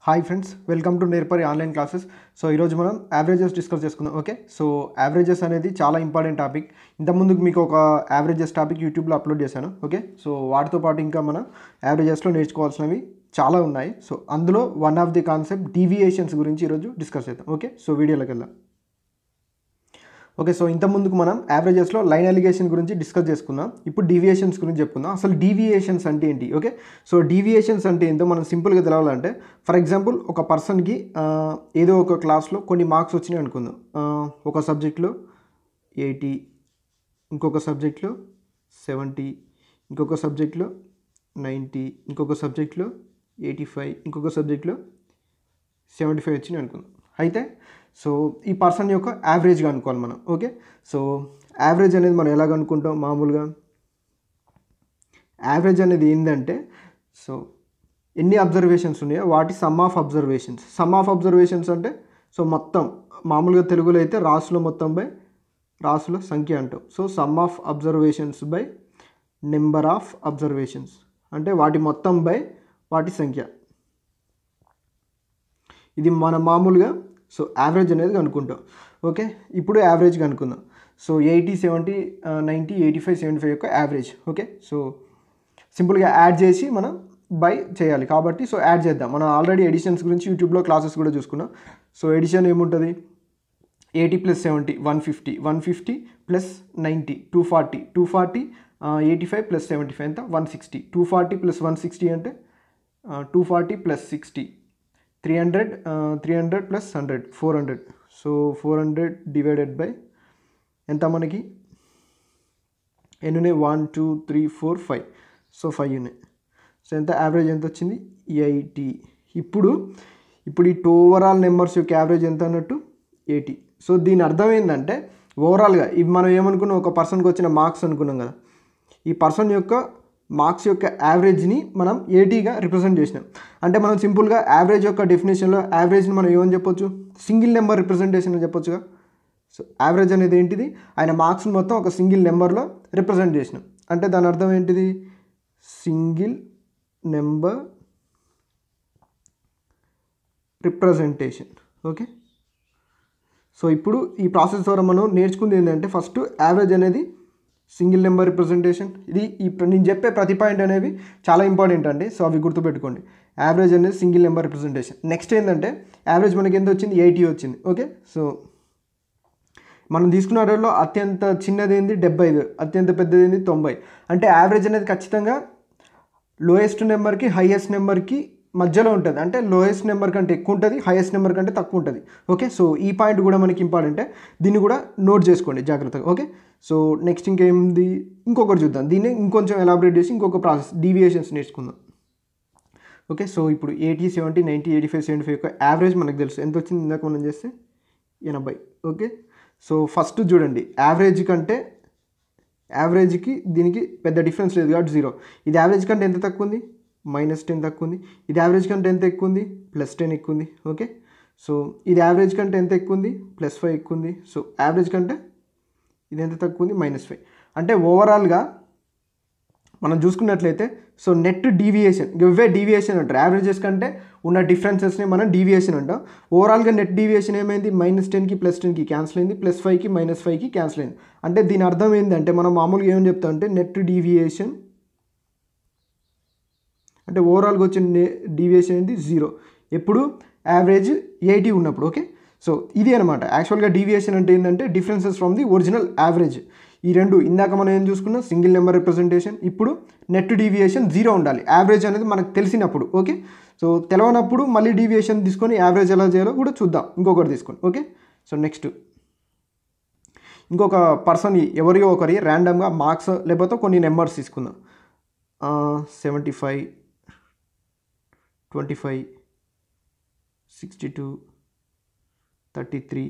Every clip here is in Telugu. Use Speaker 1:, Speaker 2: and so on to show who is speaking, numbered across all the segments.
Speaker 1: hi friends welcome to Nerpari online classes so ఈరోజు మనం యావరేజెస్ డిస్కస్ చేసుకుందాం ఓకే సో యావరేజెస్ అనేది చాలా ఇంపార్టెంట్ టాపిక్ ఇంతకుముందుకు మీకు ఒక యావరేజెస్ టాపిక్ యూట్యూబ్లో అప్లోడ్ చేశాను ఓకే సో వాటితో పాటు ఇంకా మనం యావరేజెస్లో నేర్చుకోవాల్సినవి చాలా ఉన్నాయి సో అందులో one of the concept deviations గురించి ఈరోజు డిస్కస్ చేద్దాం ఓకే సో వీడియోలోకి వెళ్దాం ఓకే సో ఇంత ముందుకు మనం యావరేజెస్లో లైన్ అలిగేషన్ గురించి డిస్కస్ చేసుకుందాం ఇప్పుడు డీవియేషన్స్ గురించి చెప్పుకుందాం అసలు డీవియేషన్స్ అంటే ఏంటి ఓకే సో డీవియేషన్స్ అంటే ఏంటో మనం సింపుల్గా తెలవాలంటే ఫర్ ఎగ్జాంపుల్ ఒక పర్సన్కి ఏదో ఒక క్లాస్లో కొన్ని మార్క్స్ వచ్చినాయి అనుకుందాం ఆ, ఒక సబ్జెక్ట్లో ఎయిటీ ఇంకొక సబ్జెక్ట్లో సెవెంటీ ఇంకొక సబ్జెక్ట్లో నైంటీ ఇంకొక సబ్జెక్ట్లో ఎయిటీ ఫైవ్ ఇంకొక సబ్జెక్ట్లో సెవెంటీ ఫైవ్ వచ్చినాయి అనుకుందాం అయితే సో ఈ పర్సన్ యొక్క యావరేజ్గా అనుకోవాలి మనం ఓకే సో యావరేజ్ అనేది మనం ఎలాగ అనుకుంటాం మామూలుగా యావరేజ్ అనేది ఏంటంటే సో ఎన్ని అబ్జర్వేషన్స్ ఉన్నాయో వాటి sum of observations sum of observations అంటే సో మొత్తం మామూలుగా తెలుగులో అయితే రాసుల మొత్తం బై రాసుల సంఖ్య అంటాం so sum of observations by number of observations అంటే వాటి మొత్తం బై వాటి సంఖ్య ఇది మన మామూలుగా సో యావరేజ్ అనేది కనుక్కుంటాం ఓకే ఇప్పుడు యావరేజ్ కనుక్కుందాం so eighty seventy ninety eighty five seventy five యొక్క యావరేజ్ ఓకే సో సింపుల్గా యాడ్ చేసి మనం బై చేయాలి కాబట్టి సో యాడ్ చేద్దాం మనం ఆల్రెడీ ఎడిషన్స్ గురించి యూట్యూబ్లో క్లాసెస్ కూడా చూసుకున్నాం సో ఎడిషన్ ఏముంటుంది eighty plus seventy one fifty one fifty plus ninety two forty two forty eighty five plus seventy five ఎంత one sixty two forty plus one sixty అంటే two forty plus sixty three hundred three hundred plus hundred four hundred so four hundred divided by ఎంత మనకి ఎన్ని ఉన్నాయి one two three four five so five ఉన్నాయి సో ఎంత యావరేజ్ ఎంత వచ్చింది ఎయిటీ ఇప్పుడు ఇప్పుడు ఈ టూ ఓవరాల్ నెంబర్స్ యొక్క యావరేజ్ ఎంత అన్నట్టు ఎయిటీ సో దీని అర్థం ఏంటంటే ఓవరాల్గా ఇవి మనం ఏమనుకున్నాం ఒక పర్సన్కి వచ్చిన మార్క్స్ అనుకున్నాం కదా ఈ పర్సన్ యొక్క మార్క్స్ యొక్క యావరేజ్ని మనం ఏటీగా రిప్రజెంట్ చేసినాం అంటే మనం సింపుల్గా యావరేజ్ యొక్క డెఫినేషన్లో యావరేజ్ని మనం ఏమని చెప్పొచ్చు సింగిల్ నెంబర్ రిప్రజెంటేషన్ అని చెప్పొచ్చుగా సో యావరేజ్ అనేది ఏంటిది ఆయన మార్క్స్ని మొత్తం ఒక సింగిల్ నెంబర్లో రిప్రజెంట్ చేసినాం అంటే దాని అర్థం ఏంటిది single number representation okay so ఇప్పుడు ఈ ప్రాసెస్ ద్వారా మనం నేర్చుకుంది ఏంటంటే ఫస్ట్ యావరేజ్ అనేది సింగిల్ నెంబర్ రిప్రజెంటేషన్ ఇది ఈ ప్ర- నేను చెప్పే ప్రతి పాయింట్ అనేవి చాలా ఇంపార్టెంట్ అండి సో అవి గుర్తుపెట్టుకోండి యావరేజ్ అనేది సింగిల్ నెంబర్ రిప్రజెంటేషన్ నెక్స్ట్ ఏంటంటే యావరేజ్ మనకి ఎంత వచ్చింది ఎయిటీ వచ్చింది ఓకే సో మనం తీసుకున్న వాటిలో అత్యంత చిన్నది ఏంది డెబ్బై ఐదు అత్యంత పెద్దది ఏంది తొంభై అంటే యావరేజ్ అనేది ఖచ్చితంగా లోయెస్ట్ నెంబర్కి హైయెస్ట్ నెంబర్కి మధ్యలో ఉంటుంది అంటే లోయెస్ట్ నెంబర్ కంటే ఎక్కువ ఉంటుంది హైయెస్ట్ నెంబర్ కంటే తక్కువ ఉంటుంది ఓకే సో ఈ పాయింట్ కూడా మనకి ఇంపార్టెంటే దీన్ని కూడా నోట్ చేసుకోండి జాగ్రత్తగా ఓకే సో నెక్స్ట్ ఇంకేంది ఇంకొకటి చూద్దాం దీన్ని ఇంకొంచెం ఎలాబరేట్ చేసి ఇంకొక ప్రాసెస్ డీవియేషన్స్ నేర్చుకుందాం ఓకే సో ఇప్పుడు eighty seventy ninety eighty five seventy five యొక్క యావరేజ్ మనకు తెలుసు ఎంత వచ్చింది ఇందాక మనం చేస్తే ఎనభై ఓకే సో ఫస్ట్ చూడండి యావరేజ్ కంటే యావరేజ్కి దీనికి పెద్ద డిఫరెన్స్ లేదు కాబట్టి జీరో ఇది యావరేజ్ కంటే ఎంత తక్కువ ఉంది మైనస్ టెన్ తక్కువ ఉంది ఇది యావరేజ్ కంటే ఎంత ఎక్కువ ఉంది ప్లస్ టెన్ ఎక్కువ ఉంది ఓకే సో ఇది యావరేజ్ కంటే ఎంత ఎక్కువ ఉంది ప్లస్ ఫైవ్ ఎక్కువ ఉంది సో యావరేజ్ కంటే ఇది ఎంత తక్కువ ఉంది మైనస్ ఫైవ్ అంటే ఓవరాల్గా మనం చూసుకున్నట్లయితే సో నెట్ డీవియేషన్ ఇవే డీవియేషన్ అంటారు యావరేజెస్ కంటే ఉన్న డిఫరెన్సెస్ని మనం డీవియేషన్ అంటాం ఓవరాల్గా నెట్ డీవియేషన్ ఏమైంది మైనస్ టెన్కి ప్లస్ టెన్కి క్యాన్సిల్ అయింది ప్లస్ ఫైవ్కి మైనస్ ఫైవ్కి క్యాన్సిల్ అయింది అంటే దీని అర్థం ఏంటంటే మనం మామూలుగా ఏమని చెప్తాం అంటే నెట్ డీవియేషన్ అంటే ఓవరాల్గా వచ్చిన డీవియేషన్ ఏంటి జీరో ఎప్పుడు యావరేజ్ ఎయిటీ ఉన్నప్పుడు ఓకే సో ఇది అనమాట యాక్చువల్గా డీవియేషన్ అంటే ఏంటంటే differences from the original average ఈ రెండు ఇందాక మనం ఏం చూసుకున్నాం సింగిల్ నెంబర్ రిప్రజెంటేషన్ ఇప్పుడు నెట్ డీవియేషన్ జీరో ఉండాలి యావరేజ్ అనేది మనకు తెలిసినప్పుడు ఓకే సో తెలవనప్పుడు మళ్ళీ డీవియేషన్ తీసుకొని యావరేజ్ ఎలా చేయాలో కూడా చూద్దాం ఇంకొకటి తీసుకొని ఓకే సో నెక్స్ట్ ఇంకొక పర్సన్ ఎవరియో ఒకరి ర్యాండమ్గా మార్క్స్ లేకపోతే కొన్ని నెంబర్స్ తీసుకుందాం seventy five twenty five sixty two thirty three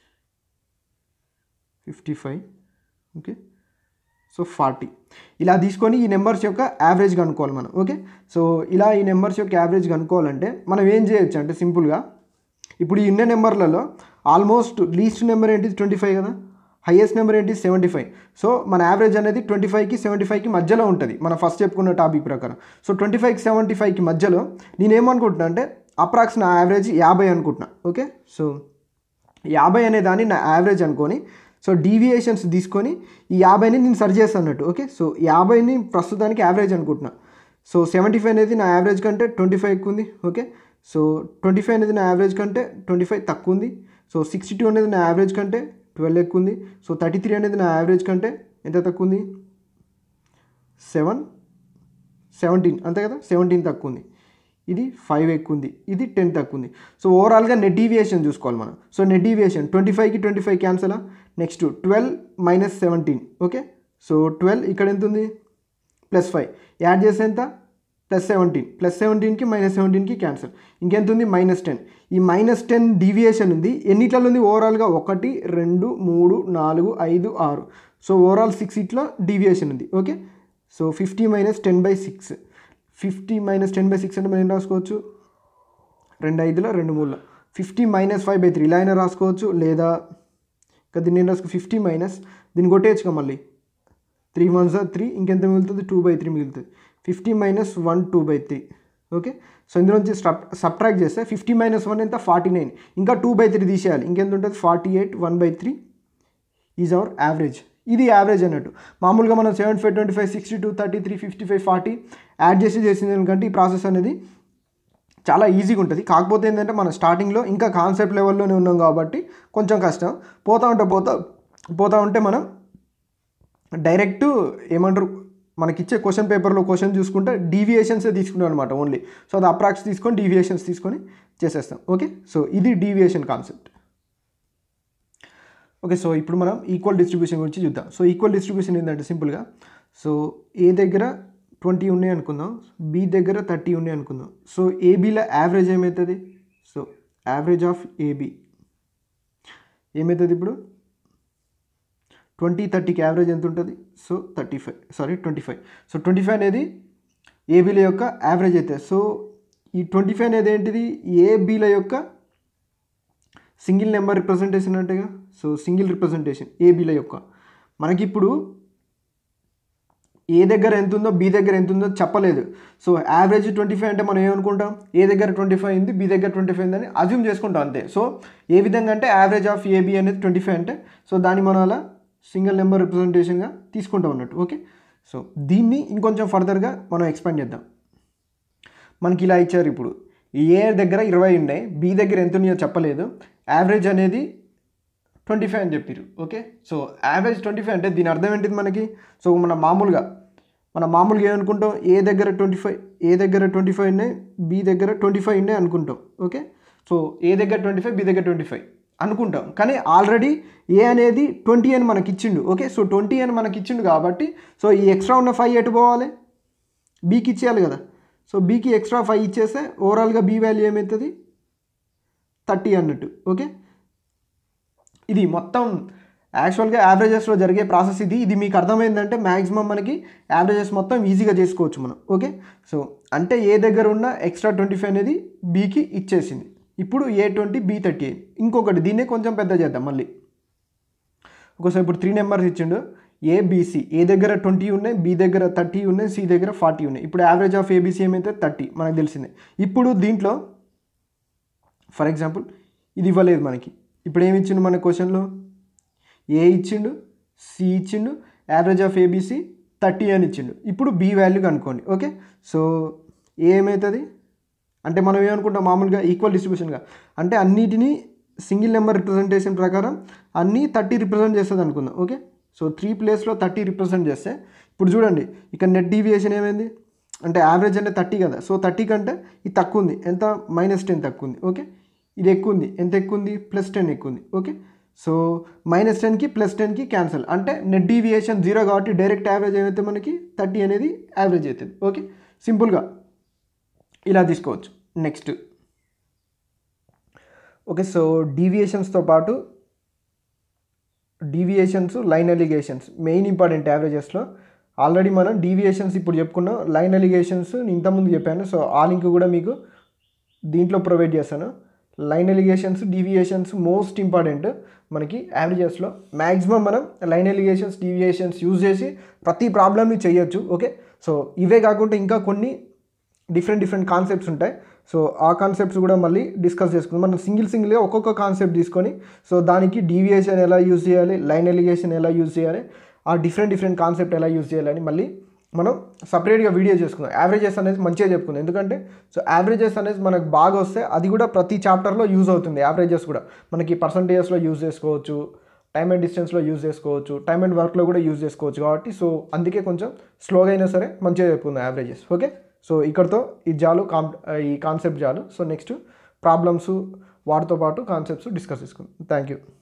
Speaker 1: fifty five okay so forty ఇలా తీసుకొని ఈ నెంబర్స్ యొక్క యావరేజ్ కనుక్కోవాలి మనం ఓకే సో ఇలా ఈ నెంబర్స్ యొక్క యావరేజ్ కనుక్కోవాలంటే మనం ఏం చేయొచ్చు అంటే సింపుల్గా ఇప్పుడు ఈ ఉన్న నెంబర్లలో ఆల్మోస్ట్ లీస్ట్ నెంబర్ ఏంటి ట్వంటీ ఫైవ్ కదా హైయెస్ట్ నెంబర్ ఏంటి సెవెంటీ ఫైవ్ సో మన యావరేజ్ అనేది ట్వంటీ ఫైవ్కి సెవెంటీ ఫైవ్కి మధ్యలో ఉంటుంది మనం ఫస్ట్ చెప్పుకున్న టాపిక్ ప్రకారం సో ట్వంటీ ఫైవ్కి సెవెంటీ ఫైవ్కి మధ్యలో నేను ఏమనుకుంటున్నా అంటే అప్రాక్స్ నా యావరేజ్ యాభై అనుకుంటున్నా ఓకే సో యాభై అనే దాన్ని నా యావరేజ్ అనుకొని సో డీవియేషన్స్ తీసుకొని ఈ యాభైని నేను సరి చేస్తాను అన్నట్టు ఓకే సో యాభైని ప్రస్తుతానికి యావరేజ్ అనుకుంటున్నా సో సెవెంటీ ఫైవ్ అనేది నా యావరేజ్ కంటే ట్వంటీ ఫైవ్ ఎక్కువ ఉంది ఓకే సో ట్వంటీ ఫైవ్ అనేది నా యావరేజ్ కంటే ట్వంటీ ఫైవ్ తక్కువ ఉంది సో సిక్స్టీ టూ అనేది నా యావరేజ్ కంటే ట్వెల్వ్ ఎక్కువ ఉంది సో థర్టీ త్రీ అనేది నా యావరేజ్ కంటే ఎంత తక్కువ ఉంది సెవెన్ సెవెంటీన్ అంతే కదా సెవెంటీన్ తక్కువ ఉంది ఇది ఫైవ్ ఎక్కువ ఉంది ఇది టెన్ తక్కువ ఉంది సో ఓవరాల్గా నెట్ డీవియేషన్ చూసుకోవాలి మనం సో నెట్ డీవియేషన్ ట్వంటీ ఫైవ్కి ట్వంటీ ఫైవ్ క్యాన్సలా next twelve minus seventeen okay so twelve ఇక్కడ ఎంత ఉంది ప్లస్ ఫైవ్ యాడ్ చేస్తే ఎంత ప్లస్ సెవెంటీన్ ప్లస్ సెవెంటీన్కి మైనస్ సెవెంటీన్కి క్యాన్సల్ ఇంకెంత ఉంది మైనస్ టెన్ ఈ మైనస్ టెన్ డీవియేషన్ ఉంది ఎన్నిట్లలో ఉంది ఓవరాల్గా ఒకటి రెండు మూడు నాలుగు ఐదు ఆరు సో ఓవరాల్ సిక్స్ ఇట్లా డీవియేషన్ ఉంది okay so fifty minus ten by six fifty minus ten by six అంటే మనం ఏం రాసుకోవచ్చు రెండు ఐదులో రెండు మూడులో fifty minus five by three ఇలా అయినా రాసుకోవచ్చు లేదా ఇంకా దీన్ని ఏం రాసుకో ఫిఫ్టీ మైనస్ దీన్ని కొట్టేయచ్చుగా మళ్ళీ త్రీ వన్ సార్ త్రీ ఇంకెంత మిగులుతుంది టూ బై త్రీ మిగులుతుంది fifty minus one two by three okay so ఇందులో నుంచి సబ్ సబ్ట్రాక్ట్ చేస్తే ఫిఫ్టీ మైనస్ వన్ ఎంత ఫార్టీ నైన్ ఇంకా టూ బై త్రీ తీసేయాలి ఇంకెంత ఉంటుంది forty eight one by three is our average ఇది యావరేజ్ అన్నట్టు మామూలుగా మనం seven five twenty five sixty two thirty three fifty five forty add చేసి చేసింది ఎందుకంటే ఈ ప్రాసెస్ అనేది చాలా ఈజీగా ఉంటుంది కాకపోతే ఏంటంటే మనం స్టార్టింగ్లో ఇంకా కాన్సెప్ట్ లెవెల్లోనే ఉన్నాం కాబట్టి కొంచెం కష్టం పోతా ఉంటే పోతా పోతా ఉంటే మనం డైరెక్ట్ ఏమంటారు మనకిచ్చే క్వశ్చన్ పేపర్లో క్వశ్చన్ చూసుకుంటే డీవియేషన్సే తీసుకున్నాం అనమాట ఓన్లీ సో అది అప్రాక్స్ తీసుకొని డీవియేషన్స్ తీసుకొని చేసేస్తాం ఓకే సో ఇది డీవియేషన్ కాన్సెప్ట్ ఓకే సో ఇప్పుడు మనం ఈక్వల్ డిస్ట్రిబ్యూషన్ గురించి చూద్దాం సో ఈక్వల్ డిస్ట్రిబ్యూషన్ ఏంటంటే సింపుల్గా సో ఏ దగ్గర ట్వంటీ ఉన్నాయి అనుకుందాం బి దగ్గర థర్టీ ఉన్నాయి అనుకుందాం సో ఏబీలో యావరేజ్ ఏమవుతుంది సో యావరేజ్ ఆఫ్ ఏబీ ఏమవుతుంది ఇప్పుడు ట్వంటీ థర్టీకి యావరేజ్ ఎంత ఉంటుంది so thirty five sorry twenty five so twenty five అనేది ఏబీల యొక్క యావరేజ్ అవుతుంది సో ఈ ట్వంటీ ఫైవ్ అనేది ఏంటిది ఏబీల యొక్క సింగిల్ నెంబర్ రిప్రజెంటేషన్ అంటేగా సో సింగిల్ రిప్రజెంటేషన్ ఏబీల యొక్క మనకి ఇప్పుడు ఏ దగ్గర ఎంత ఉందో బి దగ్గర ఎంత ఉందో చెప్పలేదు సో యావరేజ్ ట్వంటీ ఫైవ్ అంటే మనం ఏమనుకుంటాం ఏ దగ్గర ట్వంటీ ఫైవ్ ఉంది బి దగ్గర ట్వంటీ ఫైవ్ ఉందని అజ్యూమ్ చేసుకుంటాం అంతే సో ఏ విధంగా అంటే యావరేజ్ ఆఫ్ ఏబి అనేది ట్వంటీ ఫైవ్ అంటే సో దాన్ని మనం అలా సింగిల్ నెంబర్ రిప్రజెంటేషన్గా తీసుకుంటాం అన్నట్టు ఓకే సో దీన్ని ఇంకొంచెం ఫర్దర్గా మనం ఎక్స్పాండ్ చేద్దాం మనకి ఇలా ఇచ్చారు ఇప్పుడు ఏ దగ్గర ఇరవై ఉన్నాయి బి దగ్గర ఎంత ఉన్నాయో చెప్పలేదు యావరేజ్ అనేది ట్వంటీ ఫైవ్ అని చెప్పారు okay so average twenty five అంటే దీని అర్థం ఏంటిది మనకి సో మన మామూలుగా మన మామూలుగా ఏమనుకుంటాం ఏ దగ్గర ట్వంటీ ఫైవ్ ఏ దగ్గర ట్వంటీ ఫైవ్ ఉన్నాయి బి దగ్గర ట్వంటీ ఫైవ్ ఉన్నాయి అనుకుంటాం ఓకే సో ఏ దగ్గర ట్వంటీ ఫైవ్ బి దగ్గర ట్వంటీ ఫైవ్ అనుకుంటాం కానీ ఆల్రెడీ ఏ అనేది ట్వంటీ అని మనకి ఇచ్చిండు ఓకే సో ట్వంటీ అని మనకి ఇచ్చిండు కాబట్టి సో ఈ ఎక్స్ట్రా ఉన్న ఫైవ్ ఎటు పోవాలి బీకి ఇచ్చేయాలి కదా సో బీకి ఎక్స్ట్రా ఫైవ్ ఇచ్చేస్తే ఓవరాల్గా బీ వాల్యూ ఏమవుతుంది థర్టీ అన్నట్టు ఓకే ఇది మొత్తం యాక్చువల్గా యావరేజెస్లో జరిగే ప్రాసెస్ ఇది ఇది మీకు అర్థమైందంటే మ్యాక్సిమం మనకి యావరేజెస్ మొత్తం ఈజీగా చేసుకోవచ్చు మనం ఓకే సో అంటే ఏ దగ్గర ఉన్న ఎక్స్ట్రా ట్వంటీ ఫైవ్ అనేది బీకి ఇచ్చేసింది ఇప్పుడు A twenty B thirty eight ఇంకొకటి దీన్నే కొంచెం పెద్ద చేద్దాం మళ్ళీ ఒకసారి ఇప్పుడు త్రీ నెంబర్స్ ఇచ్చిండు ఏబీసీ ఏ దగ్గర ట్వంటీ ఉన్నాయి బి దగ్గర థర్టీ ఉన్నాయి సి దగ్గర ఫార్టీ ఉన్నాయి ఇప్పుడు యావరేజ్ ఆఫ్ ఏబీసీ ఏమైతే థర్టీ మనకు తెలిసిందే ఇప్పుడు దీంట్లో ఫర్ ఎగ్జాంపుల్ ఇది ఇవ్వలేదు మనకి ఇప్పుడు ఏమి ఇచ్చిండు మన క్వశ్చన్లో ఏ ఇచ్చిండు సి ఇచ్చిండు యావరేజ్ ఆఫ్ ఏబీసీ థర్టీ అని ఇచ్చిండు ఇప్పుడు బి వాల్యూ కనుక్కోండి ఓకే సో ఏ ఏమవుతుంది అంటే మనం ఏమనుకుంటాం మామూలుగా ఈక్వల్ డిస్ట్రిబ్యూషన్గా అంటే అన్నిటినీ సింగిల్ నెంబర్ రిప్రజెంటేషన్ ప్రకారం అన్నీ థర్టీ రిప్రజెంట్ చేస్తుంది అనుకుందాం ఓకే సో త్రీ ప్లేస్లో థర్టీ రిప్రజెంట్ చేస్తే ఇప్పుడు చూడండి ఇక్కడ నెట్ డీవియేషన్ ఏమైంది అంటే యావరేజ్ అంటే థర్టీ కదా సో థర్టీ కంటే ఇది తక్కువ ఉంది ఎంత మైనస్ టెన్ తక్కువ ఉంది ఓకే ఇది ఎక్కువ ఉంది ఎంత ఎక్కువ ఉంది ప్లస్ టెన్ ఎక్కువ ఉంది ఓకే సో మైనస్ టెన్కి ప్లస్ టెన్కి క్యాన్సల్ అంటే నెట్ డీవియేషన్ జీరో కాబట్టి డైరెక్ట్ యావరేజ్ ఏమైతే మనకి థర్టీ అనేది యావరేజ్ అవుతుంది ఓకే సింపుల్గా ఇలా తీసుకోవచ్చు నెక్స్ట్ ఓకే సో డీవియేషన్స్తో పాటు deviations line alligations main important యావరేజెస్లో ఆల్రెడీ మనం డీవియేషన్స్ ఇప్పుడు చెప్పుకున్నాం లైన్ ఎలిగేషన్స్ ఇంతకుముందు చెప్పాను సో ఆ లింక్ కూడా మీకు దీంట్లో ప్రొవైడ్ చేస్తాను line alligations deviations most important మనకి యావరేజెస్లో మ్యాక్సిమం మనం లైన్ ఎలిగేషన్స్ డీవియేషన్స్ యూజ్ చేసి ప్రతి ప్రాబ్లమ్ని చేయొచ్చు ఓకే సో ఇవే కాకుండా ఇంకా కొన్ని డిఫరెంట్ డిఫరెంట్ కాన్సెప్ట్స్ ఉంటాయి సో ఆ కాన్సెప్ట్స్ కూడా మళ్ళీ డిస్కస్ చేసుకుందాం మనం సింగిల్ సింగిల్గా ఒక్కొక్క కాన్సెప్ట్ తీసుకొని సో దానికి డీవియేషన్ ఎలా యూజ్ చేయాలి లైన్ ఎలిగేషన్ ఎలా యూజ్ చేయాలి ఆ డిఫరెంట్ డిఫరెంట్ కాన్సెప్ట్ ఎలా యూజ్ చేయాలని మళ్ళీ మనం సపరేట్గా వీడియో చేసుకుందాం యావరేజెస్ అనేది మంచిగా చెప్పుకుందాం ఎందుకంటే సో యావరేజెస్ అనేది మనకు బాగా వస్తే అది కూడా ప్రతి చాప్టర్లో యూజ్ అవుతుంది యావరేజెస్ కూడా మనకి పర్సంటేజెస్లో యూజ్ చేసుకోవచ్చు టైమ్ అండ్ డిస్టెన్స్లో యూజ్ చేసుకోవచ్చు టైమ్ అండ్ వర్క్లో కూడా యూజ్ చేసుకోవచ్చు కాబట్టి సో అందుకే కొంచెం స్లోగా అయినా సరే మంచిగా చెప్పుకుందాం యావరేజెస్ ఓకే సో ఇక్కడతో ఇది చాలు కాం ఈ కాన్సెప్ట్ చాలు సో నెక్స్ట్ ప్రాబ్లమ్స్ వాటితో పాటు కాన్సెప్ట్స్ డిస్కస్ చేసుకుందాం థ్యాంక్ యూ